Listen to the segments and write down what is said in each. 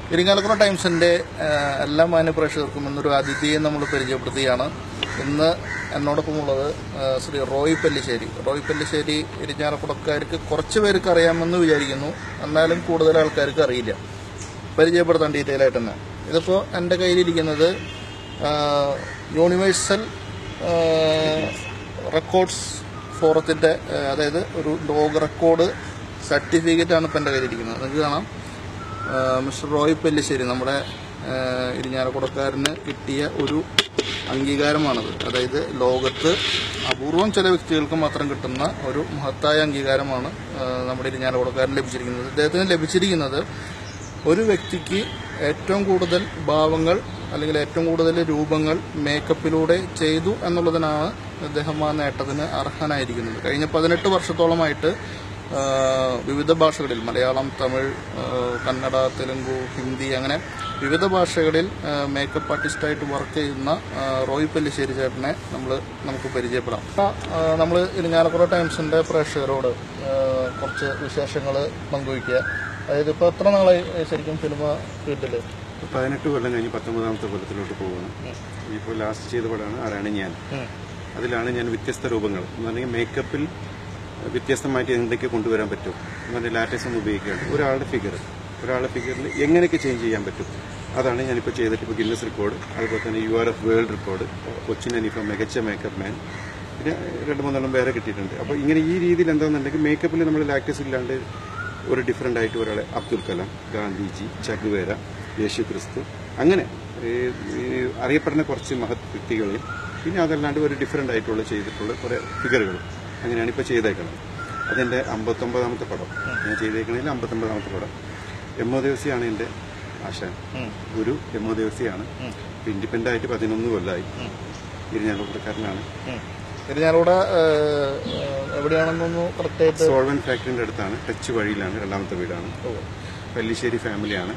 ഇരിങ്ങാലക്കുട ടൈംസിന്റെ ആ, എല്ലാ മാന്യപ്രേക്ഷകർക്കും ഇന്നൊരു അതിഥിയെ നമ്മൾ പരിചയപ്പെടുത്തുകയാണ് ഇന്ന് എന്നോടൊപ്പം ഉള്ളത് ആ, ശ്രീ റോയ് പല്ലിശ്ശേരി റോയ് പല്ലിശ്ശേരി ഇരിഞ്ഞാലക്കുടക്കാർക്ക് കുറച്ച് പേർക്ക് അറിയാമെന്ന് വിചാരിക്കുന്നു എന്നാലും കൂടുതൽ ആൾക്കാർക്ക് അറിയില്ല പരിചയപ്പെടുത്താൻ ഡീറ്റെയിൽ ആയിട്ട് തന്നെ ഇതിപ്പോൾ എൻ്റെ കയ്യിലിരിക്കുന്നത് ആ, യൂണിവേഴ്സൽ ആ, റെക്കോർഡ്സ് ഫോറത്തിൻ്റെ ആ, അതായത് ഒരു ലോക റെക്കോർഡ് സർട്ടിഫിക്കറ്റ് ആണ് ഇപ്പം എൻ്റെ കയ്യിലിരിക്കുന്നത് നിങ്ങൾക്ക് കാണാം ആ, മിസ്റ്റർ റോയ് പെല്ലിശ്ശേരി നമ്മുടെ ആ, ഇരിഞ്ഞാലക്കുടക്കാരന് കിട്ടിയ ഒരു അംഗീകാരമാണത് അതായത് ലോകത്ത് അപൂർവം ചില വ്യക്തികൾക്ക് മാത്രം കിട്ടുന്ന ഒരു മഹത്തായ അംഗീകാരമാണ് ആ, നമ്മുടെ ഇരിഞ്ഞാലക്കുടക്കാരന് ലഭിച്ചിരിക്കുന്നത് ഇദ്ദേഹത്തിന് ലഭിച്ചിരിക്കുന്നത് ഒരു വ്യക്തിക്ക് ഏറ്റവും കൂടുതൽ ഭാവങ്ങൾ അല്ലെങ്കിൽ ഏറ്റവും കൂടുതൽ രൂപങ്ങൾ മേക്കപ്പിലൂടെ ചെയ്തു എന്നുള്ളതിനാണ് അദ്ദേഹം ആ നേട്ടത്തിന് അർഹനായിരിക്കുന്നത് കഴിഞ്ഞ പതിനെട്ട് വർഷത്തോളമായിട്ട് ആ, വിവിധ ഭാഷകളിൽ മലയാളം തമിഴ് ആ, കന്നഡ തെലുങ്കു ഹിന്ദി അങ്ങനെ വിവിധ ഭാഷകളിൽ ആ, മേക്കപ്പ് ആർട്ടിസ്റ്റായിട്ട് വർക്ക് ചെയ്യുന്ന ആ, റോയ് പല്ലിശ്ശേരി ചേട്ടനെ നമ്മൾ നമുക്ക് പരിചയപ്പെടാം നമ്മൾ ഇരിഞ്ഞാലക്കുട ടൈംസിന്റെ പ്രേക്ഷകരോട് ആ, കുറച്ച് വിശേഷങ്ങൾ പങ്കുവയ്ക്കുക അതായത് ഇപ്പോൾ എത്ര നാളായി ശരിക്കും സിനിമ ഫീൽഡിൽ പതിനെട്ട് കൊല്ലം കഴിഞ്ഞ് പത്തൊമ്പതാമത്തെ കൊല്ലത്തിലോട്ട് പോകുന്നു ഇപ്പോൾ ലാസ്റ്റ് ചെയ്ത പടമാണ് ആരാണ് ഞാൻ അതിലാണ് ഞാൻ വ്യത്യസ്ത രൂപങ്ങൾ എന്ന് പറഞ്ഞാൽ മേക്കപ്പിൽ വ്യത്യസ്തമായിട്ട് എന്തൊക്കെ കൊണ്ടുവരാൻ പറ്റും എന്ന് പറഞ്ഞാൽ ലാറ്റക്സ് ഒന്നും ഉപയോഗിക്കാണ്ട് ഒരാളുടെ ഫിഗർ ഒരാളുടെ ഫിഗറിൽ എങ്ങനെയൊക്കെ ചേഞ്ച് ചെയ്യാൻ പറ്റും അതാണ് ഞാനിപ്പോൾ ചെയ്തിട്ട് ഇപ്പോൾ ഗിന്നസ് റെക്കോർഡ് അതുപോലെ തന്നെ U R F world record Cochin Haneefa മികച്ച മേക്കപ്പ് മാൻ പിന്നെ രണ്ട് മൂന്നെണ്ണം വേറെ കിട്ടിയിട്ടുണ്ട് അപ്പോൾ ഇങ്ങനെ ഈ രീതിയിൽ എന്താണെന്നുണ്ടെങ്കിൽ മേക്കപ്പിൽ നമ്മൾ ലാക്ടസ് ഇല്ലാണ്ട് ഒരു ഡിഫറെൻ്റ് ആയിട്ട് ഒരാളെ അബ്ദുൽ കലാം ഗാന്ധിജി ചകുവേര യേശു ക്രിസ്തു അങ്ങനെ ഈ ഈ അറിയപ്പെടുന്ന കുറച്ച് മഹത് വ്യക്തികളെയും പിന്നെ അതല്ലാണ്ട് ഒരു ഡിഫറെൻ്റ് ആയിട്ടുള്ള ചെയ്തിട്ടുള്ള കുറേ ഫിഗറുകളും അങ്ങനെയാണ് ഇപ്പോൾ ചെയ്തേക്കുന്നത് അതെൻ്റെ അമ്പത്തൊമ്പതാമത്തെ പടം ഞാൻ ചെയ്തേക്കുന്നതിൽ അമ്പത്തൊമ്പതാമത്തെ പടം എമ്മോ ദിവസിയാണ് എൻ്റെ ആശാൻ ഗുരു എമ്മോ ദിവസിയാണ് ഇൻഡിപെൻഡൻ്റ് ആയിട്ട് പതിനൊന്ന് കൊല്ലമായി ഇരിഞ്ഞാലക്കുടക്കാരനാണ് ഇരിഞ്ഞാലക്കുട ആ, ആ, എവിടെയാണെന്നൊന്ന് കറക്റ്റായിട്ട് സോൾവൻ ഫാക്ടറിൻ്റെ അടുത്താണ് ടച്ച് വഴിയിലാണ് രണ്ടാമത്തെ വീടാണ് പല്ലിശ്ശേരി ഫാമിലിയാണ്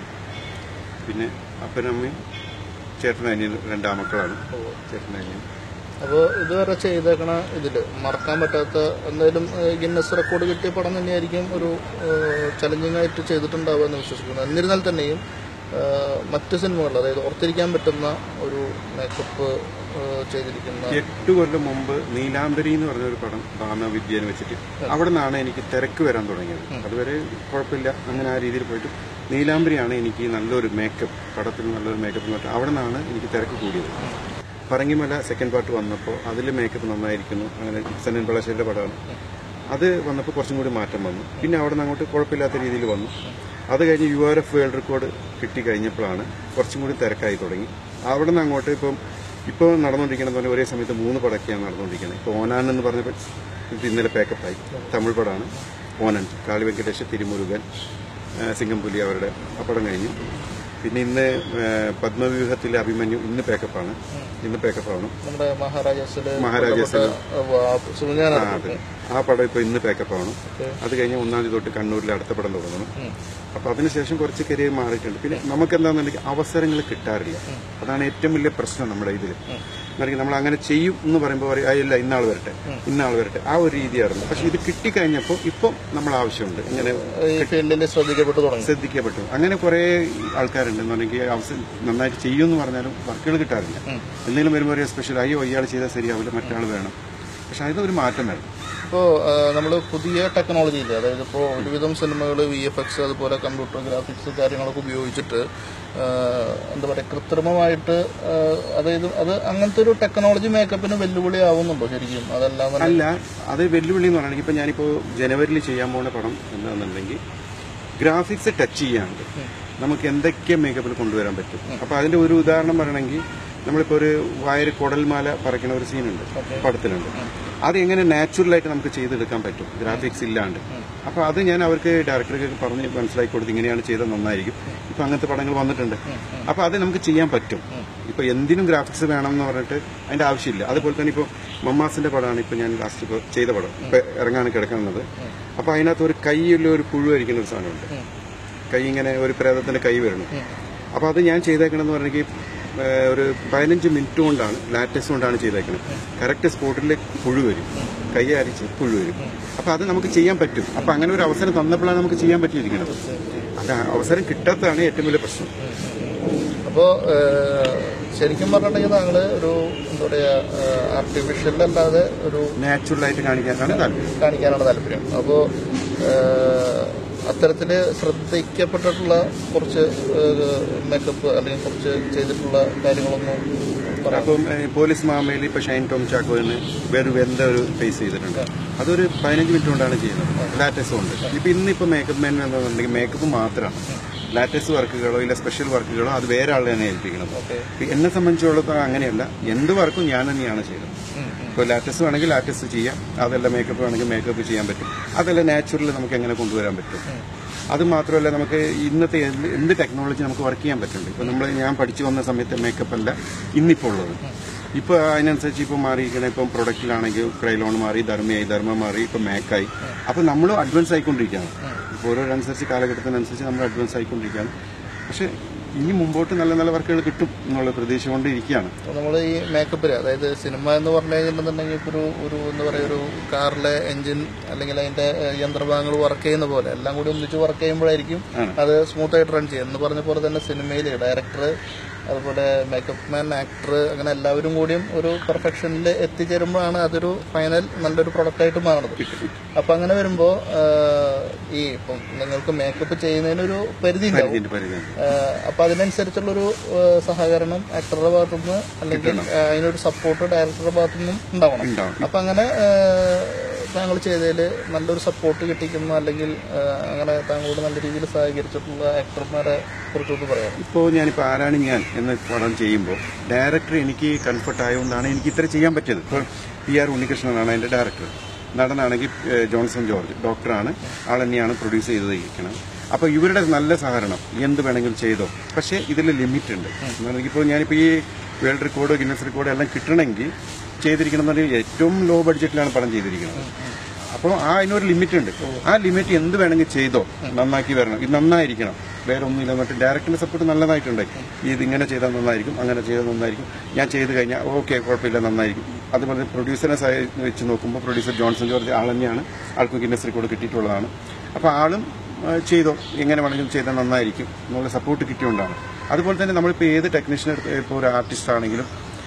പിന്നെ അപ്പനമ്മയും ചേട്ടനും അനിയൻ രണ്ടാമക്കളാണ് ചേട്ടനും അനിയൻ അപ്പോൾ ഇതുവരെ ചെയ്തേക്കണ ഇതില് മറക്കാൻ പറ്റാത്ത എന്തായാലും ഗിന്നസ് റെക്കോർഡ് കിട്ടിയ പടം തന്നെയായിരിക്കും ഒരു ചലഞ്ചിങ് ആയിട്ട് ചെയ്തിട്ടുണ്ടാവുക എന്ന് വിശ്വസിക്കുന്നു എന്നിരുന്നാൽ തന്നെയും ആ, മറ്റ് സിനിമകൾ അതായത് ഓർത്തിരിക്കാൻ പറ്റുന്ന ഒരു മേക്കപ്പ് ചെയ്തിരിക്കുന്ന എട്ട് കൊല്ലം മുമ്പ് നീലാംബരി എന്ന് പറഞ്ഞ ഒരു പടം ഭാമ വിദ്യനെ വെച്ചിട്ട് അവിടെ നിന്നാണ് എനിക്ക് തിരക്ക് വരാൻ തുടങ്ങിയത് അതുവരെ കുഴപ്പമില്ല അങ്ങനെ ആ രീതിയിൽ പോയിട്ട് നീലാംബരിയാണ് എനിക്ക് നല്ലൊരു മേക്കപ്പ് പടത്തിൽ നല്ലൊരു മേക്കപ്പ് എന്ന് പറഞ്ഞാൽ അവിടെ നിന്നാണ് എനിക്ക് തിരക്ക് കൂടിയത് പറങ്കിമല സെക്കൻഡ് പാർട്ട് വന്നപ്പോൾ അതിൽ മേക്കപ്പ് നന്നായിരിക്കുന്നു അങ്ങനെ സന്നൻ പളശ്ശേരിയുടെ പടമാണ് അത് വന്നപ്പോൾ കുറച്ചും കൂടി മാറ്റം വന്നു പിന്നെ അവിടെ നിന്ന് അങ്ങോട്ട് കുഴപ്പമില്ലാത്ത രീതിയിൽ വന്നു അത് കഴിഞ്ഞ് U R F world record കിട്ടി കഴിഞ്ഞപ്പോഴാണ് കുറച്ചും കൂടി തിരക്കായി തുടങ്ങി അവിടെ നിന്ന് അങ്ങോട്ട് ഇപ്പം ഇപ്പോൾ നടന്നുകൊണ്ടിരിക്കുന്നത് പറഞ്ഞാൽ ഒരേ സമയത്ത് മൂന്ന് പടമൊക്കെയാണ് നടന്നുകൊണ്ടിരിക്കുന്നത് ഇപ്പോൾ ഓനാൻ എന്ന് പറഞ്ഞപ്പോൾ ഇത് ഇന്നലെ പാക്കപ്പായി തമിഴ് പടമാണ് ഓനൻ കാളി വെങ്കടേഷ് തിരുമുരുകൻ ആ, സിംഗംപുലി അവരുടെ ആ പടം കഴിഞ്ഞു പിന്നെ ഇന്ന് ആ, പത്മവ്യൂഹത്തിലെ അഭിമന്യു ഇന്ന് പാക്കപ്പാണ് ഇന്ന് പാക്കപ്പാണ് നമ്മുടെ മഹാരാജാസില് മഹാരാജാസില് സുനിഞ്ഞാൻ ആ അതെ ആ പടം ഇപ്പോൾ ഇന്ന് പാക്കപ്പ് ആണ് അത് കഴിഞ്ഞ് ഒന്നാം തീയതി തൊട്ട് കണ്ണൂരിൽ അടുത്ത പടം തുടങ്ങണം അപ്പൊ അതിനുശേഷം കുറച്ച് കരിയർ മാറിയിട്ടുണ്ട് പിന്നെ നമുക്ക് എന്താണെന്നുണ്ടെങ്കിൽ അവസരങ്ങൾ കിട്ടാറില്ല അതാണ് ഏറ്റവും വലിയ പ്രശ്നം നമ്മുടെ ഇതിൽ എന്നുവെച്ചാൽ നമ്മൾ അങ്ങനെ ചെയ്യും എന്ന് പറയുമ്പോൾ പറയും "ആ, ഇല്ല ഇന്നാൾ വരട്ടെ ഇന്നാൾ വരട്ടെ ആ ഒരു രീതിയായിരുന്നു പക്ഷെ ഇത് കിട്ടിക്കഴിഞ്ഞപ്പോൾ ഇപ്പം നമ്മൾ ആവശ്യമുണ്ട് ഇങ്ങനെ ഈ ഫീൽഡിൽ ശ്രദ്ധിക്കപ്പെട്ടു തുടങ്ങി ശ്രദ്ധിക്കപ്പെട്ടു അങ്ങനെ കുറെ ആൾക്കാരുണ്ട് എന്ന് പറഞ്ഞെങ്കിൽ അവസരം നന്നായിട്ട് ചെയ്യുമെന്ന് പറഞ്ഞാലും വർക്കുകൾ കിട്ടാറില്ല എന്തെങ്കിലും വരുമ്പോൾ ഒരു സ്പെഷ്യൽ അയ്യോ ഇയാൾ ചെയ്താൽ ശരിയാവില്ല മറ്റാൾ വേണം പക്ഷെ അതിനൊരു മാറ്റം വേണം ഇപ്പോൾ നമ്മൾ പുതിയ ടെക്നോളജിയിൽ അതായത് ഇപ്പോൾ ഒരുവിധം സിനിമകൾ വി എഫ് എക്സ് അതുപോലെ കമ്പ്യൂട്ടർ ഗ്രാഫിക്സ് കാര്യങ്ങളൊക്കെ ഉപയോഗിച്ചിട്ട് ആ, എന്താ പറയുക കൃത്രിമമായിട്ട് ആ, അതായത് അത് അങ്ങനത്തെ ഒരു ടെക്നോളജി മേക്കപ്പിന് വെല്ലുവിളി ആവുന്നുണ്ടോ ശരിക്കും അതെല്ലാം തന്നെ അല്ല അത് വെല്ലുവിളി എന്ന് പറയുകയാണെങ്കിൽ ഇപ്പൊ ഞാനിപ്പോ ജനുവരിയിൽ ചെയ്യാൻ പോകുന്ന പടം എന്താണെന്നുണ്ടെങ്കിൽ ഗ്രാഫിക്സ് ടച്ച് ചെയ്യാണ്ട് നമുക്ക് എന്തൊക്കെ മേക്കപ്പിൽ കൊണ്ടുവരാൻ പറ്റും അപ്പൊ അതിന്റെ ഒരു ഉദാഹരണം പറയണമെങ്കിൽ നമ്മളിപ്പോ ഒരു വയറ് കുടൽമാല പറിക്കുന്ന ഒരു സീനുണ്ട് പടത്തിലുണ്ട് അത് എങ്ങനെ നാച്ചുറലായിട്ട് നമുക്ക് ചെയ്തെടുക്കാൻ പറ്റും ഗ്രാഫിക്സ് ഇല്ലാണ്ട് അപ്പൊ അത് ഞാൻ അവർക്ക് ഡയറക്ടർക്ക് പറഞ്ഞ് മനസ്സിലാക്കി കൊടുത്ത് ഇങ്ങനെയാണ് ചെയ്തത് നന്നായിരിക്കും ഇപ്പൊ അങ്ങനത്തെ പടങ്ങൾ വന്നിട്ടുണ്ട് അപ്പൊ അത് നമുക്ക് ചെയ്യാൻ പറ്റും ഇപ്പൊ എന്തിനും ഗ്രാഫിക്സ് വേണം എന്ന് പറഞ്ഞിട്ട് അതിന്റെ ആവശ്യമില്ല അതുപോലെ തന്നെ ഇപ്പൊ മമ്മാസിന്റെ പടമാണ് ഇപ്പൊ ഞാൻ ലാസ്റ്റ് ഇപ്പൊ ചെയ്ത പടം ഇപ്പൊ ഇറങ്ങാണ് കിടക്കുന്നത് അപ്പൊ അതിനകത്ത് ഒരു കൈയിൽ ഒരു പുഴു അരിക്കുന്ന ഒരു സാധനമുണ്ട് കൈ ഇങ്ങനെ ഒരു പ്രേതത്തിന്റെ കൈ വരണം അപ്പൊ അത് ഞാൻ ചെയ്തേക്കണമെന്ന് പറഞ്ഞെങ്കിൽ ഏഹ്, ഒരു പതിനഞ്ച് മിനിറ്റ് കൊണ്ടാണ് ലാറ്റക്സ് കൊണ്ടാണ് ചെയ്തേക്കുന്നത് കറക്റ്റ് സ്പോട്ടിൽ പുഴു വരും കൈ അരിച്ച് പുഴു വരും അപ്പൊ അത് നമുക്ക് ചെയ്യാൻ പറ്റും അപ്പൊ അങ്ങനെ ഒരു അവസരം തന്നപ്പോഴാണ് നമുക്ക് ചെയ്യാൻ പറ്റിയിരിക്കുന്നത് ഇത് അവസരം കിട്ടാത്തതാണ് ഏറ്റവും വലിയ പ്രശ്നം അപ്പോൾ ശരിക്കും പറഞ്ഞിട്ടുണ്ടെങ്കിൽ താങ്കൾ ഒരു എന്താ പറയുക ആർട്ടിഫിഷ്യൽ അല്ലാതെ ഒരു നാച്ചുറലായിട്ട് കാണിക്കാനാണ് താല്പര്യം കാണിക്കാനാണ് താല്പര്യം അപ്പോൾ അത്തരത്തിൽ ശ്രദ്ധിക്കപ്പെട്ടിട്ടുള്ള കുറച്ച് മേക്കപ്പ് അല്ലെങ്കിൽ കുറച്ച് ചെയ്തിട്ടുള്ള കാര്യങ്ങളൊന്നും പറയാം അപ്പം ഏ, പോലീസ് മാമയിൽ ഇപ്പൊ ഷൈൻ ടോം ചാക്കോന് വേറെ വെന്ത ഒരു ഫേസ് ചെയ്തിട്ടുണ്ട് അതൊരു പതിനഞ്ച് മിനിറ്റ് കൊണ്ടാണ് ചെയ്യുന്നത് ലാറ്റസ് ഉണ്ട് ഇപ്പൊ ഇന്നിപ്പോ മേക്കപ്പ് മാൻ എന്നുണ്ടെങ്കിൽ മേക്കപ്പ് മാത്രമാണ് ലാറ്റസ് വർക്കുകളോ ഇല്ല സ്പെഷ്യൽ വർക്കുകളോ അത് വേറെ ആളെ തന്നെ ഏൽപ്പിക്കണം ഓക്കെ എന്നെ സംബന്ധിച്ചിടത്തോളം അങ്ങനെയല്ല എന്ത് വർക്കും ഞാൻ തന്നെയാണ് ചെയ്യുന്നത് ഇപ്പോൾ ലാറ്റസ് വേണമെങ്കിൽ ലാറ്റസ് ചെയ്യാം അതല്ല മേക്കപ്പ് വേണമെങ്കിൽ മേക്കപ്പ് ചെയ്യാൻ പറ്റും അതല്ല നാച്ചുറൽ നമുക്ക് എങ്ങനെ കൊണ്ടുവരാൻ പറ്റും അത് മാത്രമല്ല നമുക്ക് ഇന്നത്തെ എന്ത് എന്ത് ടെക്നോളജി നമുക്ക് വർക്ക് ചെയ്യാൻ പറ്റുന്നുണ്ട് ഇപ്പോൾ നമ്മൾ ഞാൻ പഠിച്ചു വന്ന സമയത്തെ മേക്കപ്പ് അല്ല ഇന്നിപ്പോൾ ഉള്ളത് ഇപ്പോൾ അതിനനുസരിച്ച് ഇപ്പോൾ മാറിയിരിക്കണ ഇപ്പം പ്രൊഡക്റ്റിലാണെങ്കിൽ ക്രൈലോൺ മാറി ധർമ്മയായി ധർമ്മ മാറി ഇപ്പം മേക്കായി അപ്പോൾ നമ്മൾ അഡ്വാൻസ് ആയിക്കൊണ്ടിരിക്കുകയാണ് ഇപ്പോൾ ഓരോരനുസരിച്ച് കാലഘട്ടത്തിനനുസരിച്ച് നമ്മൾ അഡ്വാൻസ് ആയിക്കൊണ്ടിരിക്കുകയാണ് പക്ഷേ ഇനി മുമ്പോട്ട് നല്ല നല്ല വർക്കുകൾ കിട്ടും എന്നുള്ള പ്രതീക്ഷ കൊണ്ട് ഇരിക്കുകയാണ് നമ്മൾ ഈ മേക്കപ്പിൽ അതായത് സിനിമ എന്ന് പറഞ്ഞു കഴിഞ്ഞിട്ടുണ്ടെന്നുണ്ടെങ്കിൽ ഇപ്പോൾ ഒരു ഒരു എന്താ പറയുക ഒരു കാറിലെ എഞ്ചിൻ അല്ലെങ്കിൽ അതിന്റെ ഏഹ്, യന്ത്രഭാഗങ്ങൾ വർക്ക് ചെയ്യുന്ന പോലെ എല്ലാം കൂടി ഒന്നിച്ച് വർക്ക് ചെയ്യുമ്പോഴായിരിക്കും ആണ്. അത് സ്മൂത്ത് ആയിട്ട് റൺ ചെയ്യും എന്ന് പറഞ്ഞ പോലെ തന്നെ സിനിമയിൽ ഡയറക്ടർ അതുപോലെ മേക്കപ്പ് മാൻ ആക്ടർ അങ്ങനെ എല്ലാവരും കൂടിയും ഒരു പെർഫെക്ഷനിൽ എത്തിച്ചേരുമ്പോഴാണ് അതൊരു ഫൈനൽ നല്ലൊരു പ്രൊഡക്റ്റ് ആയിട്ട് മാറുന്നത് അപ്പൊ അങ്ങനെ വരുമ്പോൾ ഈ ഇപ്പം നിങ്ങൾക്ക് മേക്കപ്പ് ചെയ്യുന്നതിനൊരു പരിധി ഉണ്ടാവും ഇതിന്റെ പരിധി ആഹ് അപ്പൊ അതിനനുസരിച്ചുള്ളൊരു ആഹ് സഹകരണം ആക്ടറുടെ ഭാഗത്തുനിന്ന് അല്ലെങ്കിൽ ആഹ് അതിനൊരു സപ്പോർട്ട് ഡയറക്ടറുടെ ഭാഗത്തുനിന്നും ഉണ്ടാവണം ഉണ്ടാവും അപ്പൊ അങ്ങനെ ആഹ് താങ്കൾ ചെയ്തതിൽ നല്ലൊരു സപ്പോർട്ട് കിട്ടിക്കുന്ന അല്ലെങ്കിൽ ആഹ് അങ്ങനെ താങ്കളോട് നല്ല രീതിയിൽ സഹകരിച്ചിട്ടുള്ള ആക്ടർമാരെ കുറിച്ചൊന്ന് പറയാം ഇപ്പോൾ ഞാനിപ്പോൾ ആരാണ് ഞാൻ എന്ന് പടം ചെയ്യുമ്പോൾ ഡയറക്ടർ എനിക്ക് കംഫർട്ട് ആയതുകൊണ്ടാണ് എനിക്ക് ഇത്ര ചെയ്യാൻ പറ്റിയത് ഇപ്പോൾ പി ആർ ഉണ്ണികൃഷ്ണനാണ് എൻ്റെ ഡയറക്ടർ നടനാണെങ്കിൽ ഏഹ്, ജോൺസൺ ജോർജ് ഡോക്ടറാണ് ആൾ തന്നെയാണ് പ്രൊഡ്യൂസ് ചെയ്തിരിക്കുന്നത് അപ്പോൾ ഇവരുടെ നല്ല സഹകരണം എന്ത് വേണമെങ്കിലും ചെയ്തോ പക്ഷേ ഇതിൽ ലിമിറ്റ് ഉണ്ട് ഇപ്പോൾ ഞാനിപ്പോൾ ഈ വേൾഡ് റെക്കോർഡ് ഗിന്നസ് റെക്കോർഡ് എല്ലാം കിട്ടണമെങ്കിൽ ചെയ്തിരിക്കണം എന്ന് പറഞ്ഞാൽ ഏറ്റവും ലോ ബഡ്ജറ്റിലാണ് പടം ചെയ്തിരിക്കുന്നത് അപ്പോൾ ആ അതിനൊരു ലിമിറ്റ് ഉണ്ട് ആ ലിമിറ്റ് എന്ത് വേണമെങ്കിൽ ചെയ്തോ നന്നാക്കി വരണം ഇത് നന്നായിരിക്കണം വേറെ ഒന്നുമില്ല എന്നിട്ട് ഡയറക്ടറിന്റെ സപ്പോർട്ട് നല്ലതായിട്ടുണ്ട് ഇത് ഇങ്ങനെ ചെയ്താൽ നന്നായിരിക്കും അങ്ങനെ ചെയ്താൽ നന്നായിരിക്കും ഞാൻ ചെയ്ത് കഴിഞ്ഞാൽ ഓക്കെ കുഴപ്പമില്ല നന്നായിരിക്കും അതുപോലെ പ്രൊഡ്യൂസറിനെ സഹ- വെച്ച് നോക്കുമ്പോൾ പ്രൊഡ്യൂസർ ജോൺസൺ ജോർജ് ആൾ തന്നെയാണ് ആൾക്ക് ഗിന്നസ് റെക്കോർഡ് കിട്ടിയിട്ടുള്ളതാണ് അപ്പോൾ ആളും ആ, ചെയ്തോ എങ്ങനെ വേണമെങ്കിലും ചെയ്താൽ നന്നായിരിക്കും എന്നുള്ള സപ്പോർട്ട് കിട്ടിയോണ്ടാണ് അതുപോലെ തന്നെ നമ്മളിപ്പോൾ ഏത് ടെക്നീഷ്യൻ എടുത്ത് ഇപ്പോൾ ഒരു ആർട്ടിസ്റ്റ് ആണെങ്കിലും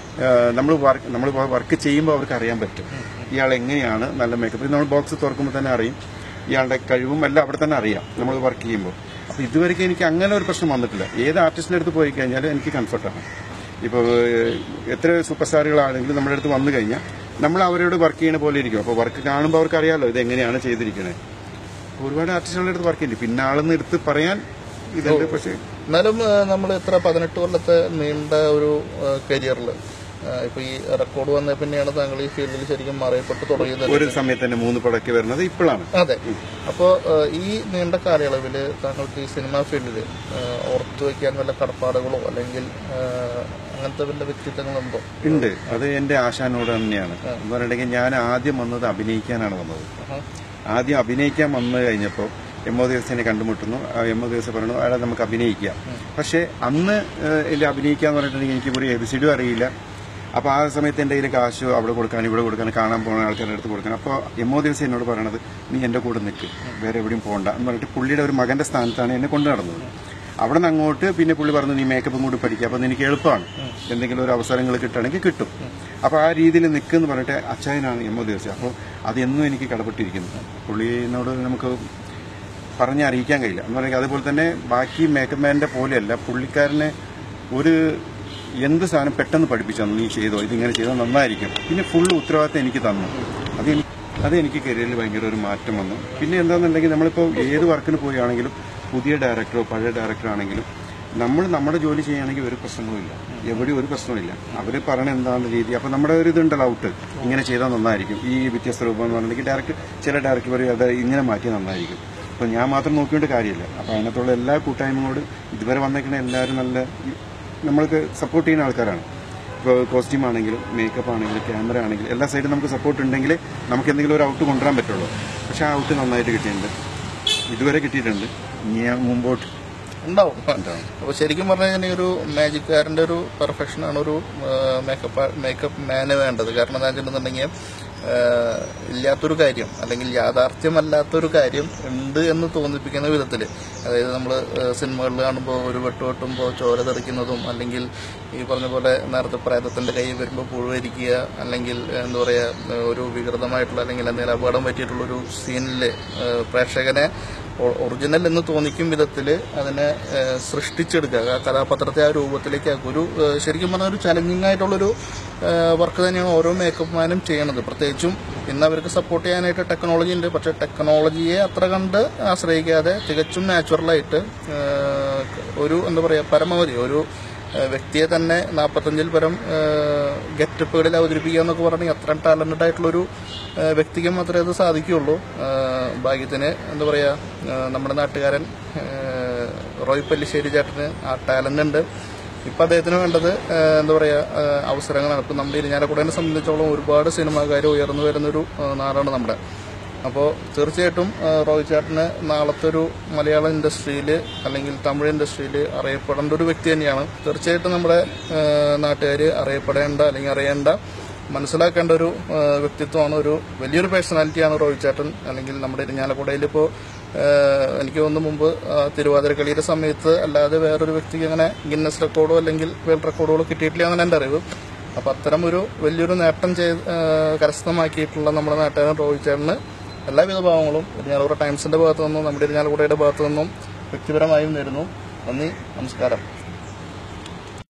നമ്മൾ വർക്ക് നമ്മൾ വർക്ക് ചെയ്യുമ്പോൾ അവർക്ക് അറിയാൻ പറ്റും ഇയാൾ എങ്ങനെയാണ് നല്ല മേക്കപ്പ് നമ്മൾ ബോക്സ് തുറക്കുമ്പോൾ തന്നെ അറിയും ഇയാളുടെ കഴിവും എല്ലാം അവിടെ തന്നെ അറിയാം നമ്മൾ വർക്ക് ചെയ്യുമ്പോൾ അപ്പോൾ ഇതുവരെയ്ക്ക് എനിക്ക് അങ്ങനെ ഒരു പ്രശ്നം വന്നിട്ടില്ല ഏത് ആർട്ടിസ്റ്റിൻ്റെ അടുത്ത് പോയി കഴിഞ്ഞാലും എനിക്ക് കംഫർട്ടാണ് ഇപ്പോൾ എത്ര സൂപ്പർ സ്റ്റാറുകളാണെങ്കിലും നമ്മുടെ അടുത്ത് വന്നു കഴിഞ്ഞാൽ നമ്മൾ അവരോട് വർക്ക് ചെയ്യണ പോലെ ഇരിക്കും അപ്പോൾ വർക്ക് കാണുമ്പോൾ അവർക്ക് അറിയാമല്ലോ ഇത് എങ്ങനെയാണ് ചെയ്തിരിക്കുന്നത് ഒരുപാട് ആർട്ടിസ്റ്റുകളുടെ അടുത്ത് വർക്ക് ചെയ്യില്ല പിന്നെ ആളെന്ന് എടുത്ത് പറയാൻ ഇതുണ്ട് പക്ഷേ എന്നാലും നമ്മൾ എത്ര പതിനെട്ട് കൊല്ലത്തെ നീണ്ട ഒരു കരിയറിൽ ഇപ്പൊ ഈ റെക്കോർഡ് വന്ന പിന്നെയാണ് താങ്കൾ ഈ ഫീൽഡിൽ ശരിക്കും അറിയപ്പെട്ട് തുടങ്ങിയത് ഒരു സമയത്ത് തന്നെ മൂന്ന് പടക്ക് വരുന്നത് ഇപ്പോഴാണ് അതെ അപ്പോൾ ഈ നീണ്ട കാലയളവിൽ താങ്കൾക്ക് ഈ സിനിമാ ഫീൽഡിൽ ഓർത്തു വയ്ക്കാൻ വല്ല കടപ്പാടുകളോ അല്ലെങ്കിൽ ആ, അങ്ങനത്തെ വല്ല വ്യക്തിത്വങ്ങളുണ്ടോ ഉണ്ട് അത് എന്റെ ആശാനോട് തന്നെയാണ് എന്ന് പറഞ്ഞിട്ടുണ്ടെങ്കിൽ ഞാൻ ആദ്യം വന്നത് അഭിനയിക്കാനാണ് വന്നത് ആഹാ. ആദ്യം അഭിനയിക്കാൻ വന്നു കഴിഞ്ഞപ്പോൾ എം ഒ ദിവസനെ കണ്ടുമുട്ടുന്നു ആ എം ഒ ദിവസം പറഞ്ഞു അയാളെ നമുക്ക് അഭിനയിക്കാം പക്ഷേ അന്ന് ഏഹ്, എന്റെ അഭിനയിക്കാന്ന് പറഞ്ഞിട്ടുണ്ടെങ്കിൽ എനിക്ക് ഒരു എബിസിഡും അറിയില്ല അപ്പോൾ ആ സമയത്ത് എൻ്റെ കയ്യിൽ കാശ് അവിടെ കൊടുക്കാൻ ഇവിടെ കൊടുക്കാൻ കാണാൻ പോകുന്ന ആൾക്കാരുടെ അടുത്ത് കൊടുക്കാൻ അപ്പോൾ എം ഒ ദിവസം എന്നോട് പറയണത് നീ എൻ്റെ കൂടെ നിൽക്ക് വേറെ എവിടെയും പോകണ്ട എന്ന് പറഞ്ഞിട്ട് പുള്ളിയുടെ ഒരു മകന്റെ സ്ഥാനത്താണ് എന്നെ കൊണ്ടു നടന്നത് അവിടെ നിന്ന് അങ്ങോട്ട് പിന്നെ പുള്ളി പറഞ്ഞു നീ മേക്കപ്പും കൂടി പഠിക്കുക അപ്പോൾ നിനക്ക് എളുപ്പമാണ് എന്തെങ്കിലും ഒരു അവസരങ്ങൾ കിട്ടുകയാണെങ്കിൽ കിട്ടും അപ്പോൾ ആ രീതിയിൽ നിൽക്കുമെന്ന് പറഞ്ഞിട്ട് അച്ചായനാണ് എം ഒ ദിവസം അപ്പോൾ അതെന്നും എനിക്ക് കടപ്പെട്ടിരിക്കുന്നു പുള്ളിനോട് നമുക്ക് പറഞ്ഞറിയിക്കാൻ കഴിയില്ല എന്ന് പറഞ്ഞാൽ അതുപോലെ തന്നെ ബാക്കി മേക്കപ്പ് മാൻ്റെ പോലെയല്ല പുള്ളിക്കാരനെ ഒരു എന്ത് സാധനം പെട്ടെന്ന് പഠിപ്പിച്ചു തന്നു നീ ചെയ്തോ ഇതിങ്ങനെ ചെയ്തോ നന്നായിരിക്കും പിന്നെ ഫുൾ ഉത്തരവാദിത്തം എനിക്ക് തന്നു അത് എനിക്ക് അത് എനിക്ക് കരിയറിൽ ഭയങ്കര ഒരു മാറ്റം വന്നു പിന്നെ എന്താണെന്നുണ്ടെങ്കിൽ നമ്മളിപ്പോൾ ഏത് വർക്കിന് പോവുകയാണെങ്കിലും പുതിയ ഡയറക്ടറോ പഴയ ഡയറക്ടറോ ആണെങ്കിലും നമ്മൾ നമ്മുടെ ജോലി ചെയ്യുകയാണെങ്കിൽ ഒരു പ്രശ്നവുമില്ല എവിടെയും ഒരു പ്രശ്നവുമില്ല അവർ പറയണ എന്താണ് രീതി അപ്പോൾ നമ്മുടെ ഒരു ഇതുണ്ടല്ലോ ഔട്ട് ഇങ്ങനെ ചെയ്താൽ നന്നായിരിക്കും ഈ വ്യത്യസ്ത രൂപം എന്ന് പറഞ്ഞിട്ടുണ്ടെങ്കിൽ ഡയറക്ടർ ചില ഡയറക്ടർ പറയും അത് ഇങ്ങനെ മാറ്റിയാൽ നന്നായിരിക്കും അപ്പോൾ ഞാൻ മാത്രം നോക്കിയിട്ട് കാര്യമില്ല അപ്പോൾ അതിനകത്തുള്ള എല്ലാ കൂട്ടായ്മകളോടും ഇതുവരെ വന്നേക്കുന്ന എല്ലാവരും നല്ല നമ്മൾക്ക് സപ്പോർട്ട് ചെയ്യുന്ന ആൾക്കാരാണ് ഇപ്പോൾ കോസ്റ്റ്യൂം ആണെങ്കിലും മേക്കപ്പ് ആണെങ്കിലും ക്യാമറ ആണെങ്കിലും എല്ലാ സൈഡും നമുക്ക് സപ്പോർട്ട് ഉണ്ടെങ്കിൽ നമുക്ക് എന്തെങ്കിലും ഒരു ഔട്ട് കൊണ്ടുവരാൻ പറ്റുള്ളൂ പക്ഷേ ആ ഔട്ട് നന്നായിട്ട് കിട്ടിയിട്ടുണ്ട് ഇതുവരെ കിട്ടിയിട്ടുണ്ട് ഇനി ഞാൻ മുമ്പോട്ട് ഉണ്ടാവും ഉണ്ടാവും. അപ്പോൾ ശരിക്കും പറഞ്ഞു കഴിഞ്ഞാൽ ഒരു മാജിക്കാരൻ്റെ ഒരു പെർഫെക്ഷനാണ് ഒരു മേക്കപ്പ് മേക്കപ്പ് മാന് വേണ്ടത് കാരണം എന്താ വെച്ചിട്ടുണ്ടെങ്കിൽ ഏഹ്, ഇല്ലാത്തൊരു കാര്യം അല്ലെങ്കിൽ യാഥാർത്ഥ്യമല്ലാത്തൊരു കാര്യം ഉണ്ട് എന്ന് തോന്നിപ്പിക്കുന്ന വിധത്തിൽ അതായത് നമ്മൾ സിനിമകളിൽ കാണുമ്പോൾ ഒരു വെട്ട് വെട്ടുമ്പോൾ ചോര തെറിക്കുന്നതും അല്ലെങ്കിൽ ഈ പറഞ്ഞ പോലെ നേരത്തെ പ്രേതത്തിന്റെ കൈ വരുമ്പോൾ പുഴുവരിക്കുക അല്ലെങ്കിൽ എന്താ പറയുക ഒരു വികൃതമായിട്ടുള്ള അല്ലെങ്കിൽ എന്തെങ്കിലും അപകടം പറ്റിയിട്ടുള്ള ഒരു സീനിൽ പ്രേക്ഷകനെ ഒ- ഒറിജിനൽ എന്ന് തോന്നിക്കും വിധത്തിൽ അതിനെ ഏഹ്, സൃഷ്ടിച്ചെടുക്കുക ആ കഥാപാത്രത്തെ ആ രൂപത്തിലേക്ക് ആക്കുക ഒരു ഏഹ്, ശരിക്കും പറഞ്ഞാൽ ഒരു ചലഞ്ചിങ് ആയിട്ടുള്ളൊരു വർക്ക് തന്നെയാണ് ഓരോ മേക്കപ്പ് മാനും ചെയ്യണത് പ്രത്യേകിച്ചും ഇന്ന് അവർക്ക് സപ്പോർട്ട് ചെയ്യാനായിട്ട് ടെക്നോളജി ഉണ്ട് പക്ഷേ ടെക്നോളജിയെ അത്ര കണ്ട് ആശ്രയിക്കാതെ തികച്ചും നാച്ചുറലായിട്ട് ഏഹ്, ഒരു എന്താ പറയുക പരമാവധി ഒരു ഏഹ്, വ്യക്തിയെ തന്നെ നാൽപ്പത്തഞ്ചിൽ പരം ഗെറ്റപ്പുകളിൽ അവതരിപ്പിക്കുക എന്നൊക്കെ പറഞ്ഞാൽ അത്രയും ടാലന്റഡ് ആയിട്ടുള്ളൊരു ഏഹ്, വ്യക്തിക്ക് മാത്രമേ അത് സാധിക്കുകയുള്ളൂ ഏഹ്, ഭാഗ്യത്തിന് എന്താ പറയുക ഏഹ്, നമ്മുടെ നാട്ടുകാരൻ ഏഹ്, റോയ് പല്ലിശ്ശേരി ചേട്ടന് ആ ടാലന്റ് ഉണ്ട് ഇപ്പം അദ്ദേഹത്തിന് വേണ്ടത് ഏഹ്, എന്താ പറയുക ഏഹ്, അവസരങ്ങളാണ് ഇപ്പം നമ്മുടെ ഇരിഞ്ഞാലക്കുടനെ സംബന്ധിച്ചോളം ഒരുപാട് സിനിമാക്കാർ ഉയർന്നു വരുന്നൊരു ഏഹ്, നാടാണ് നമ്മുടെ അപ്പോൾ തീർച്ചയായിട്ടും ഏഹ്, റോയ് ചേട്ടന് നാളത്തെ ഒരു മലയാള ഇൻഡസ്ട്രിയിൽ അല്ലെങ്കിൽ തമിഴ് ഇൻഡസ്ട്രിയിൽ അറിയപ്പെടേണ്ട ഒരു വ്യക്തി തന്നെയാണ് തീർച്ചയായിട്ടും നമ്മുടെ നാട്ടുകാർ അറിയപ്പെടേണ്ട അല്ലെങ്കിൽ അറിയേണ്ട മനസ്സിലാക്കേണ്ട ഒരു ഏഹ്, വ്യക്തിത്വമാണ് ഒരു വലിയൊരു പേഴ്സണാലിറ്റിയാണ് റോയ് ചേട്ടൻ അല്ലെങ്കിൽ നമ്മുടെ ഇരിഞ്ഞാലക്കുടയിൽ ഇപ്പോൾ എനിക്ക് തോന്നുന്നു മുമ്പ് ആ, തിരുവാതിരക്കളിയുടെ സമയത്ത് അല്ലാതെ വേറൊരു വ്യക്തിക്ക് അങ്ങനെ ഗിന്നസ് റെക്കോർഡോ അല്ലെങ്കിൽ വേൾഡ് റെക്കോർഡുകളോ കിട്ടിയിട്ടില്ല എന്നാണ് എൻ്റെ അറിവ് അപ്പം അത്തരം ഒരു വലിയൊരു നേട്ടം ചെയ്ത് ഏഹ്, കരസ്ഥമാക്കിയിട്ടുള്ള നമ്മുടെ നാട്ടുകാരൻ റോയ് ചേട്ടന് എല്ലാവിധ ഭാവങ്ങളും ഇരിഞ്ഞാലക്കുട ടൈംസിന്റെ ഭാഗത്തു നിന്നും നമ്മുടെ ഇരിഞ്ഞാലക്കുടയുടെ ഭാഗത്തു നിന്നും വ്യക്തിപരമായും നേരുന്നു നന്ദി നമസ്കാരം